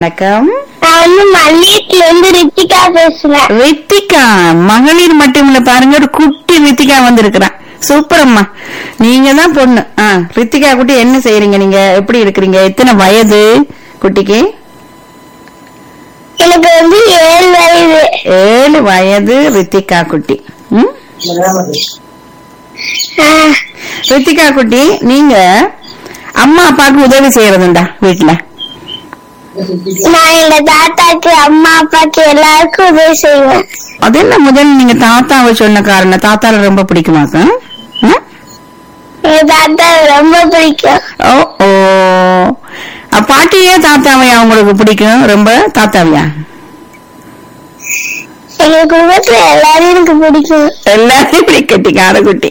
வணக்கம் நான் வந்து மல்லியத்துல இருந்து ரித்திகா பேசுறேன் ரித்திகா மகளிர் மட்டும் பாருங்க ஒரு குட்டி ரித்திகா வந்திருக்கிறான் சூப்பர் அம்மா நீங்க தான் பொண்ணு ஆ ரித்திகா குட்டி என்ன செய்யறீங்க நீங்க எப்படி இருக்கிறீங்க எத்தனை வயது குட்டிக்கு எனக்கு வந்து ஏழு வயது ஏழு வயது ரித்திகா குட்டி ம்? ஆ, ரித்திகா குட்டி நீங்க அம்மா அப்பாவுக்கு உதவி செய்யறதுண்டா வீட்டுல நான் எங்க தாத்தாக்கு அம்மா அப்பாக்கு எல்லாருக்கும் உதவி செய்வேன் அது என்ன முதல்ல நீங்க தாத்தாவை சொன்ன காரணம் தாத்தால ரொம்ப பிடிக்குமாக்கா ம்? எங்க தாத்தா ரொம்ப பிடிக்கும் ஓ ஓ அப்ப பாட்டியே தாத்தாவையா உங்களுக்கு பிடிக்கும் ரொம்ப தாத்தாவையா எங்க குடும்பத்துல எல்லாரும் எனக்கு பிடிக்கும் எல்லாத்தையும் இப்படி கட்டிக்கார குட்டி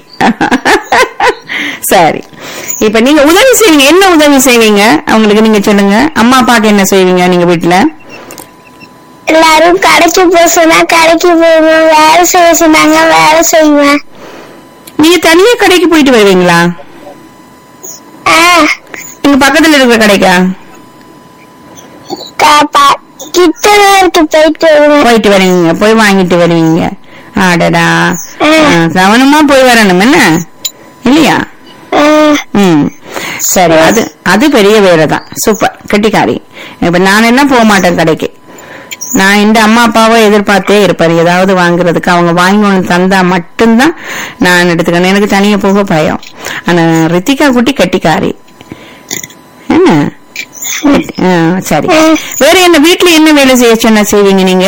சரி இப்ப நீங்க உதவி செய்வீங்க என்ன உதவி செய்வீங்க அவங்களுக்கு நீங்க சொல்லுங்க அம்மா அப்பாக்கு என்ன செய்வீங்க நீங்க வீட்டுல எல்லாரும் கடைக்கு போக சொன்னா கடைக்கு போவேன் வேலை செய்ய சொன்னாங்க வேலை செய்வேன் நீங்க தனியா கடைக்கு போயிட்டு வருவீங்களா ஆ, நீங்க பக்கத்துல இருக்கிற கடைக்கா க- ப- கிட்டதான் இருக்கு போயிட்டு வருவேன் போயிட்டு வருவீங்க போய் வாங்கிட்டு வருவீங்க ஆடடா ம். ஆ, கவனமா போய் வரணும் என்ன இல்லையா ஆ, ம் சரி அது அது பெரிய வேலை தான் சூப்பர் கெட்டிக்காரி இப்ப நான் என்ன போக மாட்டேன் கடைக்கு நான் இந்த அம்மா அப்பாவை எதிர்பார்த்தே இருப்பேன் ஏதாவது வாங்குறதுக்கு அவங்க வாங்கி ஒன்று தந்தா மட்டும்தான் நான் எடுத்துக்கணும் எனக்கு தனியா போக பயம் ஆனா ரித்திகா குட்டி கெட்டிக்காரி என்ன ஆ, சரி வேற என்ன வீட்டுல என்ன வேலை செய்ய சொன்னா செய்வீங்க நீங்க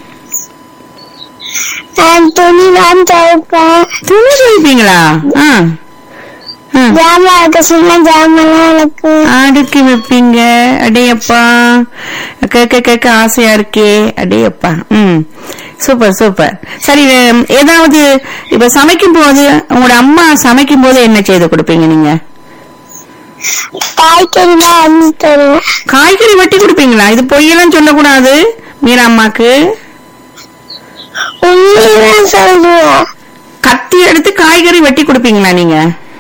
நான் துணி தான் துவைப்பேன் துணி துவைப்பீங்களா ஆ ஆ ஜாமான் இருக்க சொன்னா ஜாமான் எனக்கு அடுக்கி வைப்பீங்க அடேயப்பா கேட்க கேட்க ஆசையா இருக்கே அடேயப்பா ம் சூப்பர் சூப்பர் சரி உம், ஏதாவது இப்ப சமைக்கும் போது உங்களோட அம்மா சமைக்கும் போது என்ன செய்து கொடுப்பீங்க நீங்க காய்கறி தான் வந்து தருவேன் காய்கறி வெட்டி கொடுப்பீங்களா இது பொய்யெல்லாம் சொல்லக்கூடாது மீரா அம்மாக்கு உண்மைதான் சொல்லுவேன் கத்தி எடுத்து காய்கறி வெட்டி கொடுப்பீங்களா நீங்க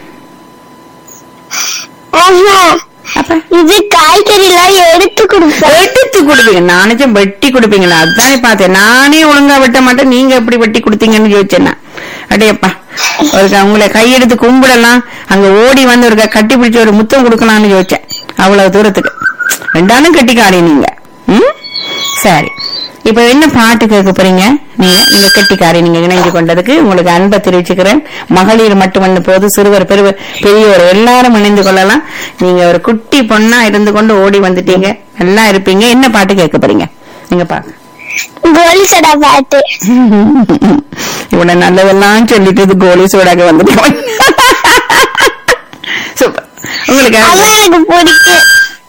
ஆஹா, அப்ப இது காய்கறி எல்லாம் எடுத்து கொடுப்பேன் எடுத்து கொடுப்பீங்க நானே வெட்டி கொடுப்பீங்களா அதுதானே பார்த்தேன் நானே ஒழுங்கா வெட்ட மாட்டேன் நீங்க எப்படி வெட்டி கொடுத்தீங்கன்னு யோசிச்சேன் அடேப்பா ஒரு உங்களை கையெடுத்து கும்பிடலாம் அங்க ஓடி வந்து ஒரு கட்டி பிடிச்ச ஒரு முத்தம் கொடுக்கலாம்னு யோசிச்சேன் அவ்வளவு தூரத்துக்கு ரெண்டாலும் கட்டிக்காரி நீங்க ம் சரி இப்ப என்ன பாட்டு கேட்க போறீங்க நீங்க நீங்க கெட்டிக்காரி நீங்க இணைஞ்சு கொண்டதுக்கு உங்களுக்கு அன்பை தெரிவிச்சுக்கிறேன் மகளிர் மட்டுமல்ல போது சிறுவர் பெருவர் பெரியவர் எல்லாரும் இணைந்து கொள்ளலாம் நீங்க ஒரு குட்டி பொண்ணா இருந்து கொண்டு ஓடி வந்துட்டீங்க நல்லா இருப்பீங்க என்ன பாட்டு கேட்க போறீங்க நீங்க பாருங்க கோலி சடா பாட்டு இவ்வளவு நல்லதெல்லாம் சொல்லிட்டு இது கோலி சோடாக வந்துட்டோம் சூப்பர் உங்களுக்கு அதான் எனக்கு பிடிக்கும்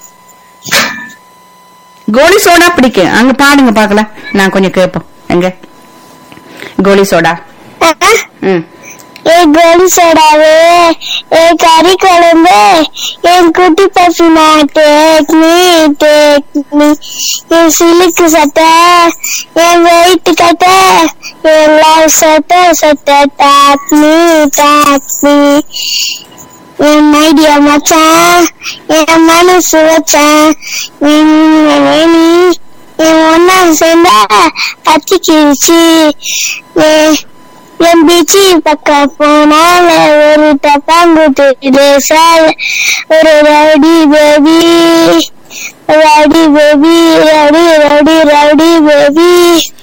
கோலி சோடா பிடிக்கும் அங்க பாடுங்க பாக்கலாம் நான் கொஞ்சம் கேட்போம் எங்க கோலி சோடா ஆஹா, ம் ஏ கோலி சோடாவே ஏ கறி குழம்பு என் குட்டி பசுமா டேக் மீ டேக் மீ என் சிலுக்கு சட்டை என் வெயிட் கட்ட என் லவ் சட்டை சட்டை டாக் மீ டாக் மீ என் ஐடியா மச்சான் என் மனசு வச்சான் என் வேணி என் ஒன்னா சேர்ந்தா பத்திக்கிருச்சு என் என் பீச்சி பக்கம் போனால ஒரு டப்பாங்குட்டு சால் ஒரு rowdy baby rowdy baby rowdy rowdy rowdy baby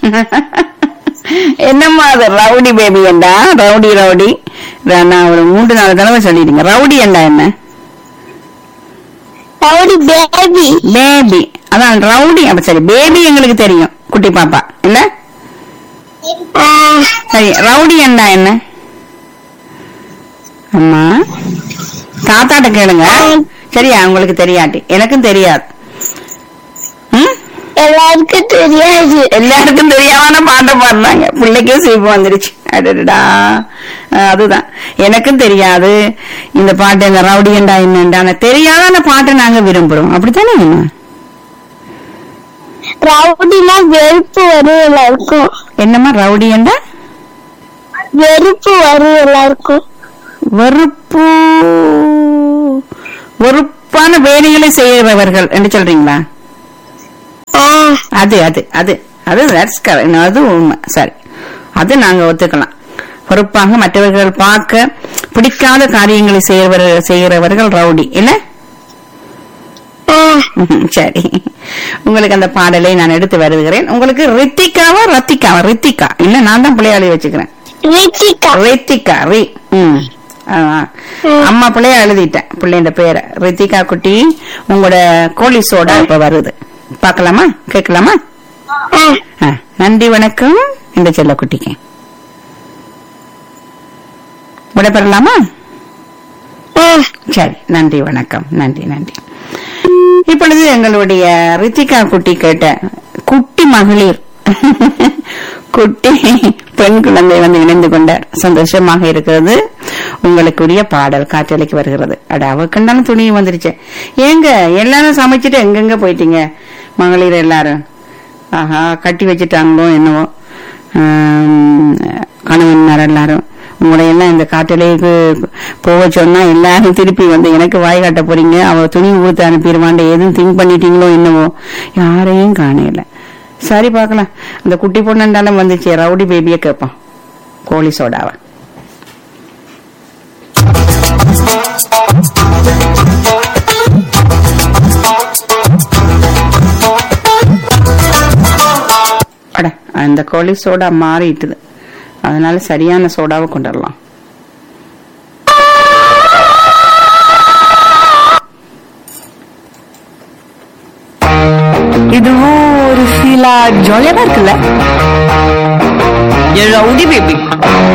என்னம்மா அது ரவுடி பேபி என்றா ரவுடி ரவுடி நான் ஒரு மூன்று நாலு தடவை சொல்லிட்டீங்க ரவுடி என்றா என்ன ரவுடி பேபி பேபி அதான் ரவுடி அப்ப சரி பேபி எங்களுக்கு தெரியும் குட்டி பாப்பா என்ன சரி ரவுடி என்றா என்ன அம்மா தாத்தாட்ட கேளுங்க சரியா உங்களுக்கு தெரியாட்டி எனக்கும் தெரியாது ம்? எல்லாருக்கும் தெரியாது எல்லாருக்கும் தெரியாம பாட்டை பாடுறாங்க பிள்ளைக்கும் சிரிப்பு வந்துருச்சு அடடா அஹ் அதுதான் எனக்கும் தெரியாது இந்த பாட்டு இந்த ரவுடி என்றா என்னண்டா ஆனா தெரியாத அந்த பாட்டை நாங்க விரும்புறோம் அப்படித்தானே என்ன ரவுடினா வெறுப்பு வரும் எல்லாருக்கும் என்னம்மா ரவுடி என்றா வெறுப்பு வரும் எல்லாருக்கும் வெறுப்பு வெறுப்பான வேலைகளை செய்கிறவர்கள் என்று சொல்றீங்களா அது அது அது அது that's correct. அது உண்மை சரி அது நாங்க ஒத்துக்கலாம் பொறுப்பாக மற்றவர்கள் பார்க்க பிடிக்காத காரியங்களை செய்யறவர் செய்கிறவர்கள் ரவுடி இல்ல ம், ம்ஹும், சரி உங்களுக்கு அந்த பாடலை நான் எடுத்து வருகிறேன் உங்களுக்கு ரித்திகாவா ரத்திகாவா ரித்திகா இல்ல நான் தான் பிள்ளையாளி வச்சுக்கிறேன் ரித்திகா ரித்திகா ரி ம் ஆ, அம்மா பிள்ளைய எழுதிட்டேன் பிள்ளைன்ற பேரை ரித்திகா குட்டி உங்களோட கோழி சோடா இப்ப வருது பார்க்கலாமா கேட்கலாமா ஆ, ஆ, நன்றி வணக்கம் இந்த செல்ல குட்டிக்கு விடைபெறலாமா ம். சரி நன்றி வணக்கம் நன்றி நன்றி இப்பொழுது எங்களுடைய ரித்திகா குட்டி கேட்ட குட்டி மகளிர் குட்டி பெண் குழந்தை வந்து இணைந்து கொண்டார் சந்தோஷமாக இருக்கிறது உங்களுக்குரிய பாடல் காற்றலைக்கு வருகிறது அட அவக்குண்டாலும் துணி வந்துருச்சு ஏங்க எல்லாரும் சமைச்சிட்டு எங்கெங்க போயிட்டீங்க மகளிர் எல்லாரும் ஆஹா கட்டி வச்சுட்டாங்களோ என்னவோ ஆம், கணவன்மார் எல்லாரும் உங்களை எல்லாம் இந்த காட்டிலேக்கு போக சொன்னா எல்லாரும் திருப்பி வந்து எனக்கு வாய் காட்ட போறீங்க அவ துணி ஊத்து அனுப்பிடுவாண்ட எதுவும் திங்க் பண்ணிட்டீங்களோ என்னவோ யாரையும் காணையில சரி பார்க்கலாம் அந்த குட்டி பொண்ணுண்டாலும் வந்துச்சு ரவுடி பேபியை கேட்போம் கோழி சோடாவை அட அந்த கோழி சோடா மாறிட்டுது அதனால சரியான சோடாவை கொண்டு வரலாம் இதுவும் ஒரு ஃபீலா ஜாலியா தான் இருக்குல்ல ரவுடி பேபி